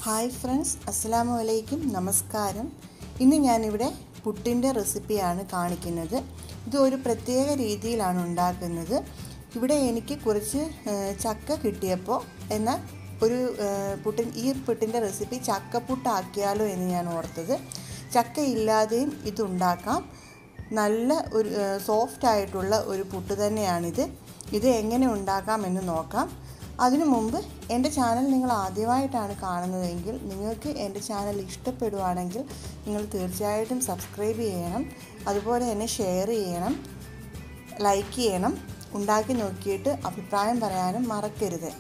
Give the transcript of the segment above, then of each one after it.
hi friends അസ്സലാമു അലൈക്കും നമസ്കാരം ഇന്ന് ഞാനിവിടെ പുട്ടിൻ്റെ റെസിപ്പിയാണ് കാണിക്കുന്നത് ഇത് ഒരു പ്രത്യേക രീതിയിലാണ് ഉണ്ടാക്കുന്നത് ഇവിടെ എനിക്ക് കുറച്ച് ഏഹ്, ചക്ക കിട്ടിയപ്പോൾ എന്നാൽ ഒരു ഏഹ്, പുട്ടിൻ ഈ പുട്ടിൻ്റെ റെസിപ്പി ചക്കപ്പുട്ടാക്കിയാലോ എന്ന് ഞാൻ ഓർത്തത് ചക്ക ഇല്ലാതെയും ഇതുണ്ടാക്കാം നല്ല ഒരു സോഫ്റ്റ് ആയിട്ടുള്ള ഒരു പുട്ട് തന്നെയാണിത് ഇത് എങ്ങനെ ഉണ്ടാക്കാം എന്ന് നോക്കാം അതിനു മുമ്പ് എൻ്റെ ചാനൽ നിങ്ങൾ ആദ്യമായിട്ടാണ് കാണുന്നതെങ്കിൽ നിങ്ങൾക്ക് എൻ്റെ ചാനൽ ഇഷ്ടപ്പെടുവാണെങ്കിൽ നിങ്ങൾ തീർച്ചയായിട്ടും സബ്സ്ക്രൈബ് ചെയ്യണം അതുപോലെ തന്നെ ഷെയർ ചെയ്യണം ലൈക്ക് ചെയ്യണം ഉണ്ടാക്കി നോക്കിയിട്ട് അഭിപ്രായം പറയാനും മറക്കരുത്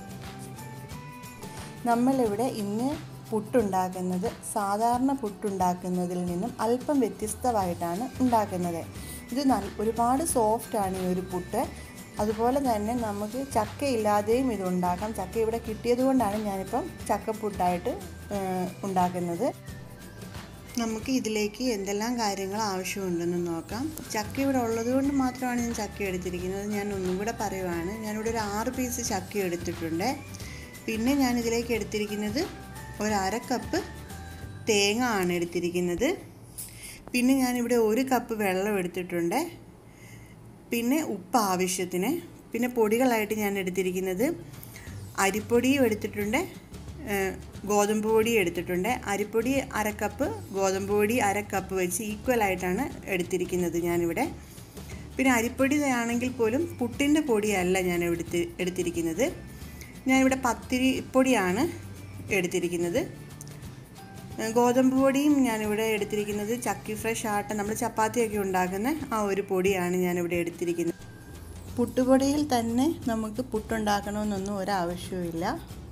നമ്മളിവിടെ ഇന്ന് പുട്ടുണ്ടാക്കുന്നത് സാധാരണ പുട്ടുണ്ടാക്കുന്നതിൽ നിന്നും അല്പം വ്യത്യസ്തമായിട്ടാണ് ഉണ്ടാക്കുന്നത് ഇത് നല്ല ഒരുപാട് സോഫ്റ്റാണ് ഈ ഒരു പുട്ട് അതുപോലെ തന്നെ നമുക്ക് ചക്ക ഇല്ലാതെയും ഇത് ഉണ്ടാക്കാം ചക്ക ഇവിടെ കിട്ടിയത് കൊണ്ടാണ് ഞാനിപ്പം ചക്കപ്പുട്ടായിട്ട് ഏഹ്, ഉണ്ടാക്കുന്നത് നമുക്ക് ഇതിലേക്ക് എന്തെല്ലാം കാര്യങ്ങൾ ആവശ്യമുണ്ടെന്ന് നോക്കാം ചക്ക ഇവിടെ ഉള്ളത് കൊണ്ട് മാത്രമാണ് ഞാൻ ചക്ക എടുത്തിരിക്കുന്നത് ഞാൻ ഒന്നും കൂടെ പറയുവാണ് ഞാനിവിടെ ഒരു ആറ് പീസ് ചക്ക എടുത്തിട്ടുണ്ട് പിന്നെ ഞാൻ ഇതിലേക്ക് എടുത്തിരിക്കുന്നത് ഒരു അര കപ്പ് തേങ്ങ ആണ് എടുത്തിരിക്കുന്നത് പിന്നെ ഞാനിവിടെ ഒരു കപ്പ് വെള്ളം എടുത്തിട്ടുണ്ട് പിന്നെ ഉപ്പ് ആവശ്യത്തിന് പിന്നെ പൊടികളായിട്ട് ഞാൻ എടുത്തിരിക്കുന്നത് അരിപ്പൊടിയും എടുത്തിട്ടുണ്ട് ഏഹ് ഗോതമ്പ് പൊടി എടുത്തിട്ടുണ്ട് അരിപ്പൊടി അര കപ്പ് ഗോതമ്പ് പൊടി അര കപ്പ് വെച്ച് ഈക്വൽ ആയിട്ടാണ് എടുത്തിരിക്കുന്നത് ഞാനിവിടെ പിന്നെ അരിപ്പൊടി ആണെങ്കിൽ പോലും പുട്ടിൻ്റെ പൊടിയല്ല ഞാൻ എടുത്ത് എടുത്തിരിക്കുന്നത് ഞാനിവിടെ പത്തിരി പൊടിയാണ് എടുത്തിരിക്കുന്നത് ഏഹ് ഗോതമ്പ് പൊടിയും ഞാനിവിടെ എടുത്തിരിക്കുന്നത് ചക്കി ഫ്രഷ് ആട്ട നമ്മൾ ചപ്പാത്തിയൊക്കെ ഉണ്ടാക്കുന്ന ആ ഒരു പൊടിയാണ് ഞാനിവിടെ എടുത്തിരിക്കുന്നത് പുട്ടുപൊടിയിൽ തന്നെ നമുക്ക് പുട്ടുണ്ടാക്കണമെന്നൊന്നും ഒരാവശ്യവുമില്ല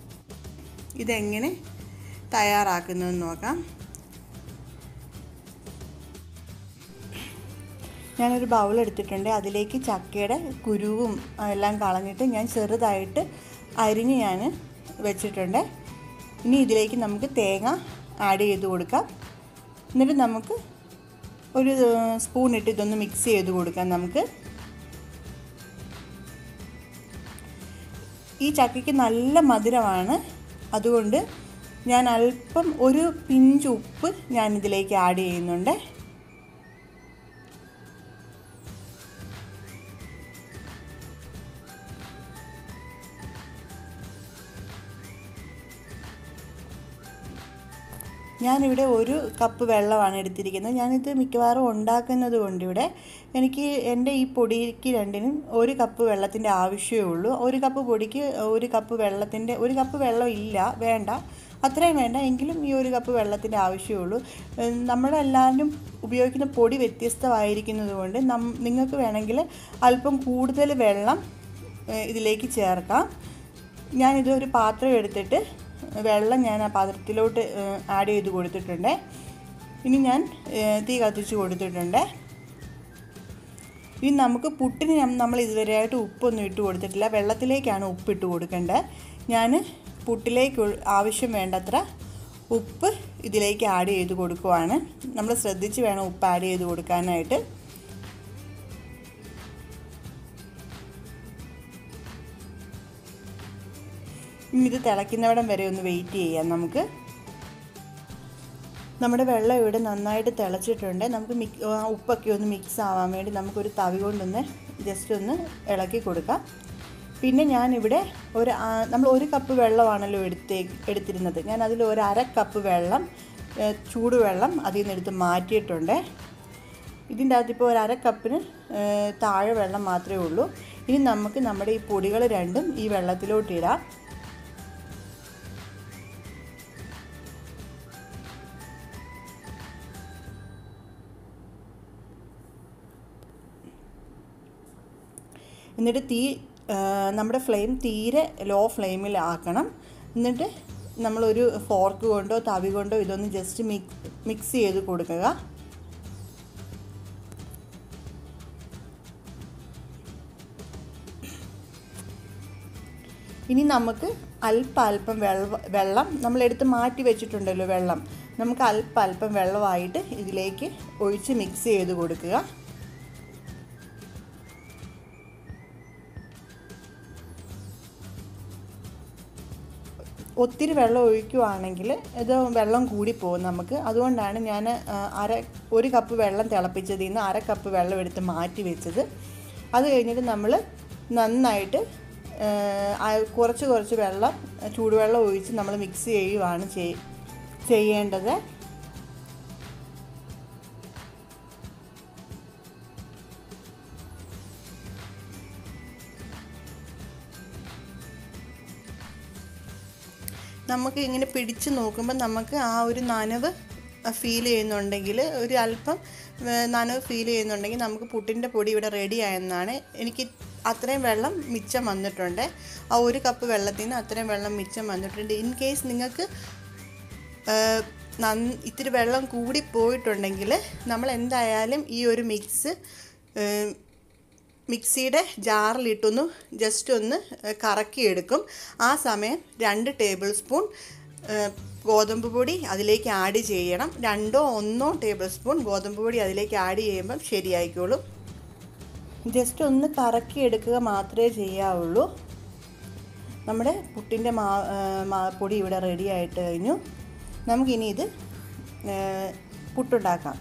ഇതെങ്ങനെ തയ്യാറാക്കുന്നതെന്ന് നോക്കാം ഞാനൊരു ബൗൾ എടുത്തിട്ടുണ്ട് അതിലേക്ക് ചക്കയുടെ കുരുവും എല്ലാം കളഞ്ഞിട്ട് ഞാൻ ചെറുതായിട്ട് അരിഞ്ഞ് ഞാൻ വെച്ചിട്ടുണ്ട് ഇനി ഇതിലേക്ക് നമുക്ക് തേങ്ങ ആഡ് ചെയ്ത് കൊടുക്കാം എന്നിട്ട് നമുക്ക് ഒരു സ്പൂൺ ഇട്ട് ഇതൊന്ന് മിക്സ് ചെയ്ത് കൊടുക്കാം നമുക്ക് ഈ ചക്കയ്ക്ക് നല്ല മധുരമാണ് അതുകൊണ്ട് ഞാൻ അല്പം ഒരു പിഞ്ച് ഉപ്പ് ഞാൻ ഇതിലേക്ക് ആഡ് ചെയ്യുന്നുണ്ട് ഞാനിവിടെ ഒരു കപ്പ് വെള്ളമാണ് എടുത്തിരിക്കുന്നത് ഞാനിത് മിക്കവാറും ഉണ്ടാക്കുന്നത് കൊണ്ട് ഇവിടെ എനിക്ക് എൻ്റെ ഈ പൊടിക്ക് രണ്ടിനും ഒരു കപ്പ് വെള്ളത്തിൻ്റെ ആവശ്യമേ ഉള്ളൂ ഒരു കപ്പ് പൊടിക്ക് ഒരു കപ്പ് വെള്ളത്തിൻ്റെ ഒരു കപ്പ് വെള്ളം ഇല്ല വേണ്ട അത്രയും വേണ്ട എങ്കിലും ഈ ഒരു കപ്പ് വെള്ളത്തിൻ്റെ ആവശ്യമേ ഉള്ളൂ ഏഹ് നമ്മളെല്ലാവരും ഉപയോഗിക്കുന്ന പൊടി വ്യത്യസ്തമായിരിക്കുന്നത് കൊണ്ട് നം നിങ്ങൾക്ക് വേണമെങ്കിൽ അല്പം കൂടുതൽ വെള്ളം ഏഹ് ഇതിലേക്ക് ചേർക്കാം ഞാനിത് ഒരു പാത്രം എടുത്തിട്ട് വെള്ളം ഞാൻ ആ പാത്രത്തിലോട്ട് ആഡ് ചെയ്ത് കൊടുത്തിട്ടുണ്ട് ഇനി ഞാൻ ഏഹ് തീ കത്തിച്ച് കൊടുത്തിട്ടുണ്ട് ഇനി നമുക്ക് പുട്ടിന് നം- നമ്മൾ ഇതുവരെയായിട്ട് ഉപ്പൊന്നും ഇട്ട് കൊടുത്തിട്ടില്ല വെള്ളത്തിലേക്കാണ് ഉപ്പ് ഇട്ട് കൊടുക്കേണ്ടത് ഞാൻ പുട്ടിലേക്ക് ഒ- ആവശ്യം വേണ്ടത്ര ഉപ്പ് ഇതിലേക്ക് ആഡ് ചെയ്ത് കൊടുക്കുവാണ് നമ്മൾ ശ്രദ്ധിച്ച് വേണം ഉപ്പ് ആഡ് ചെയ്ത് കൊടുക്കാനായിട്ട് ഇനി ഇത് തിളയ്ക്കുന്നവിടം വരെ ഒന്ന് വെയിറ്റ് ചെയ്യാം നമുക്ക് നമ്മുടെ വെള്ളം ഇവിടെ നന്നായിട്ട് തിളച്ചിട്ടുണ്ട് നമുക്ക് മിക് ആ ഉപ്പൊക്കെ ഒന്ന് മിക്സ് ആവാൻ വേണ്ടി നമുക്കൊരു തവി കൊണ്ടൊന്ന് ജസ്റ്റ് ഒന്ന് ഇളക്കി കൊടുക്കാം പിന്നെ ഞാനിവിടെ ഒരു ആ- നമ്മൾ ഒരു കപ്പ് വെള്ളമാണല്ലോ എടുത്തേ എടുത്തിരുന്നത് ഞാൻ അതിൽ ഒരു അര കപ്പ് വെള്ളം ഏ, ചൂടുവെള്ളം അതിൽ നിന്ന് എടുത്ത് മാറ്റിയിട്ടുണ്ട് ഇതിൻ്റെ അകത്ത് ഇപ്പോൾ ഒരു അര കപ്പിന് ഏ, താഴെ വെള്ളം മാത്രമേ ഉള്ളൂ ഇനി നമുക്ക് നമ്മുടെ ഈ പൊടികൾ രണ്ടും ഈ വെള്ളത്തിലോട്ടിടാം എന്നിട്ട് തീ ആ, നമ്മുടെ ഫ്ലെയിം തീരെ ലോ ഫ്ലെയിമിൽ ആക്കണം എന്നിട്ട് നമ്മളൊരു ഫോർക്ക് കൊണ്ടോ തവി കൊണ്ടോ ഇതൊന്ന് ജസ്റ്റ് മിക്സ് മിക്സ് ചെയ്ത് കൊടുക്കുക ഇനി നമുക്ക് അല്പം അല്പം വെള്ളം വെള്ളം നമ്മളെടുത്ത് മാറ്റി വെച്ചിട്ടുണ്ടല്ലോ വെള്ളം നമുക്ക് അല്പം അല്പം വെള്ളമായിട്ട് ഇതിലേക്ക് ഒഴിച്ച് മിക്സ് ചെയ്ത് കൊടുക്കുക ഒത്തിരി വെള്ളം ഒഴിക്കുവാണെങ്കിൽ ഇത് വെള്ളം കൂടിപ്പോകും നമുക്ക് അതുകൊണ്ടാണ് ഞാൻ ആ, അര ഒരു കപ്പ് വെള്ളം തിളപ്പിച്ചതിൽ നിന്ന് അര കപ്പ് വെള്ളം എടുത്ത് മാറ്റി വെച്ചത് അത് കഴിഞ്ഞിട്ട് നമ്മൾ നന്നായിട്ട് ആ, ആ, കുറച്ച് കുറച്ച് വെള്ളം ചൂടുവെള്ളം ഒഴിച്ച് നമ്മൾ മിക്സ് ചെയ്യുവാണ് ചെയ്- ചെയ്യേണ്ടത് നമുക്ക് ഇങ്ങനെ പിടിച്ച് നോക്കുമ്പോൾ നമുക്ക് ആ ഒരു നനവ് ഫീൽ ചെയ്യുന്നുണ്ടെങ്കിൽ ഒരു അല്പം ഏ, നനവ് ഫീൽ ചെയ്യുന്നുണ്ടെങ്കിൽ നമുക്ക് പുട്ടിൻ്റെ പൊടി ഇവിടെ റെഡി ആയെന്നാണ് എനിക്ക് അത്രയും വെള്ളം മിച്ചം വന്നിട്ടുണ്ട് ആ ഒരു കപ്പ് വെള്ളത്തിൽ നിന്ന് അത്രയും വെള്ളം മിച്ചം വന്നിട്ടുണ്ട് ഇൻ കേസ് നിങ്ങൾക്ക് ഏഹ് നന്ന ഇത്തിരി വെള്ളം കൂടി പോയിട്ടുണ്ടെങ്കിൽ നമ്മൾ എന്തായാലും ഈ ഒരു മിക്സ് ഏഹ് മിക്സിയുടെ ജാറിലിട്ടൊന്ന് ജസ്റ്റ് ഒന്ന് ഏഹ് കറക്കിയെടുക്കും ആ സമയം രണ്ട് ടേബിൾ സ്പൂൺ ഏഹ് ഗോതമ്പ് പൊടി അതിലേക്ക് ആഡ് ചെയ്യണം രണ്ടോ ഒന്നോ ടേബിൾ സ്പൂൺ ഗോതമ്പ് പൊടി അതിലേക്ക് ആഡ് ചെയ്യുമ്പം ശരിയായിക്കോളും ജസ്റ്റ് ഒന്ന് കറക്കിയെടുക്കുക മാത്രമേ ചെയ്യാവുള്ളൂ നമ്മുടെ പുട്ടിൻ്റെ മാ ഏഹ് മാ- പൊടി ഇവിടെ റെഡി ആയിട്ട് കഴിഞ്ഞു നമുക്കിനി ഇത് ഏഹ് പുട്ടുണ്ടാക്കാം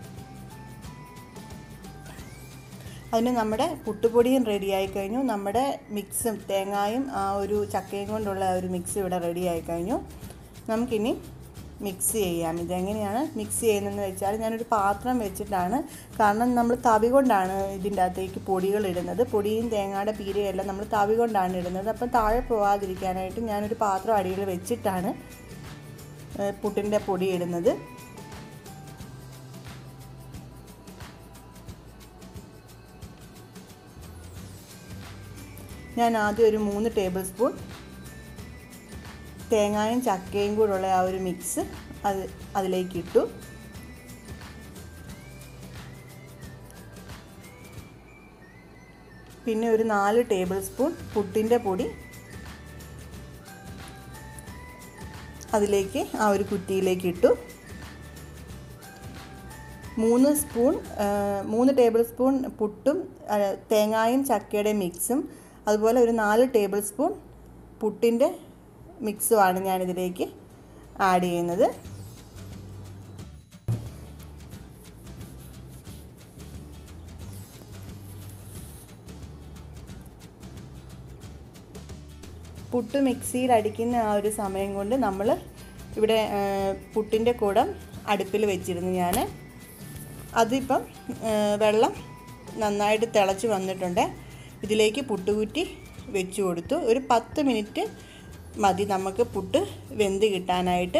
അതിന് നമ്മുടെ പുട്ടുപൊടിയും റെഡി ആയി കഴിഞ്ഞു നമ്മുടെ മിക്സും തേങ്ങായും ആ ഒരു ചക്കയും കൊണ്ടുള്ള ആ ഒരു മിക്സ് ഇവിടെ റെഡി ആയി കഴിഞ്ഞു നമുക്കിനി മിക്സ് ചെയ്യാം ഇതെങ്ങനെയാണ് മിക്സ് ചെയ്യുന്നതെന്ന് വെച്ചാൽ ഞാനൊരു പാത്രം വെച്ചിട്ടാണ് കാരണം നമ്മൾ തവി കൊണ്ടാണ് ഇതിൻ്റെ അകത്തേക്ക് പൊടികൾ ഇടുന്നത് പൊടിയും തേങ്ങയുടെ പീരയും എല്ലാം നമ്മൾ തവി കൊണ്ടാണ് ഇടുന്നത് അപ്പം താഴെ പോവാതിരിക്കാനായിട്ട് ഞാനൊരു പാത്രം അടിയിൽ വെച്ചിട്ടാണ് ഏഹ് പുട്ടിൻ്റെ പൊടി ഇടുന്നത് ഞാൻ ആദ്യം ഒരു മൂന്ന് ടേബിൾ സ്പൂൺ തേങ്ങായും ചക്കയും കൂടെയുള്ള ആ ഒരു മിക്സ് അത് അതിലേക്ക് ഇട്ടു പിന്നെ ഒരു നാല് ടേബിൾ സ്പൂൺ പുട്ടിൻ്റെ പൊടി അതിലേക്ക് ആ ഒരു കുറ്റിയിലേക്ക് ഇട്ടു മൂന്ന് സ്പൂൺ ആ, മൂന്ന് ടേബിൾ സ്പൂൺ പുട്ടും ആ, തേങ്ങായും ചക്കയുടെ മിക്സും അതുപോലെ ഒരു നാല് ടേബിൾ സ്പൂൺ പുട്ടിൻ്റെ മിക്സുമാണ് ഞാനിതിലേക്ക് ആഡ് ചെയ്യുന്നത് പുട്ട് മിക്സിയിൽ അടിക്കുന്ന ആ ഒരു സമയം കൊണ്ട് നമ്മൾ ഇവിടെ ആ, പുട്ടിൻ്റെ കൂടം അടുപ്പിൽ വെച്ചിരുന്നു ഞാൻ അതിപ്പം ആ, വെള്ളം നന്നായിട്ട് തിളച്ച് വന്നിട്ടുണ്ട് ഇതിലേക്ക് പുട്ടുകുറ്റി വെച്ച് കൊടുത്തു ഒരു പത്ത് മിനിറ്റ് മതി നമുക്ക് പുട്ട് വെന്ത് കിട്ടാനായിട്ട്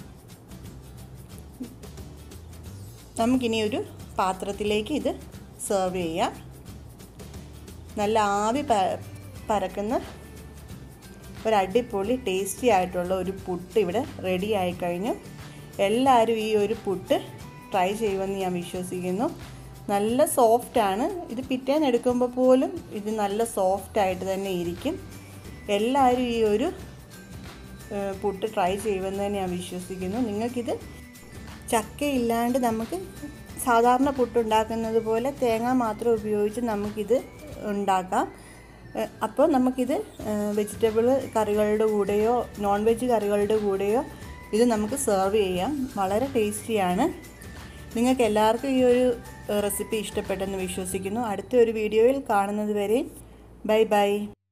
നമുക്കിനി ഒരു പാത്രത്തിലേക്ക് ഇത് സെർവ് ചെയ്യാം നല്ല ആവി പ- പരക്കുന്ന ഒരു അടിപൊളി ടേസ്റ്റി ആയിട്ടുള്ള ഒരു പുട്ട് ഇവിടെ റെഡി ആയി കഴിഞ്ഞു എല്ലാവരും ഈ ഒരു പുട്ട് ട്രൈ ചെയ്യുമെന്ന് ഞാൻ വിശ്വസിക്കുന്നു നല്ല സോഫ്റ്റാണ് ഇത് പിറ്റേന്ന് എടുക്കുമ്പോൾ പോലും ഇത് നല്ല സോഫ്റ്റ് ആയിട്ട് തന്നെ ഇരിക്കും എല്ലാവരും ഈ ഒരു ഏഹ്, പുട്ട് ട്രൈ ചെയ്യുമെന്ന് തന്നെ ഞാൻ വിശ്വസിക്കുന്നു നിങ്ങൾക്കിത് ചക്ക ഇല്ലാണ്ട് നമുക്ക് സാധാരണ പുട്ടുണ്ടാക്കുന്നത് പോലെ തേങ്ങ മാത്രം ഉപയോഗിച്ച് നമുക്കിത് ഉണ്ടാക്കാം ഏഹ് അപ്പോൾ നമുക്കിത് വെജിറ്റബിൾ കറികളുടെ കൂടെയോ നോൺ വെജ് കറികളുടെ കൂടെയോ ഇത് നമുക്ക് സെർവ് ചെയ്യാം വളരെ ടേസ്റ്റിയാണ് നിങ്ങൾക്ക് എല്ലാവർക്കും ഈ ഒരു റെസിപ്പി ഇഷ്ടപ്പെട്ടെന്ന് വിശ്വസിക്കുന്നു അടുത്ത ഒരു വീഡിയോയിൽ കാണുന്നത് വരെ ബൈ ബൈ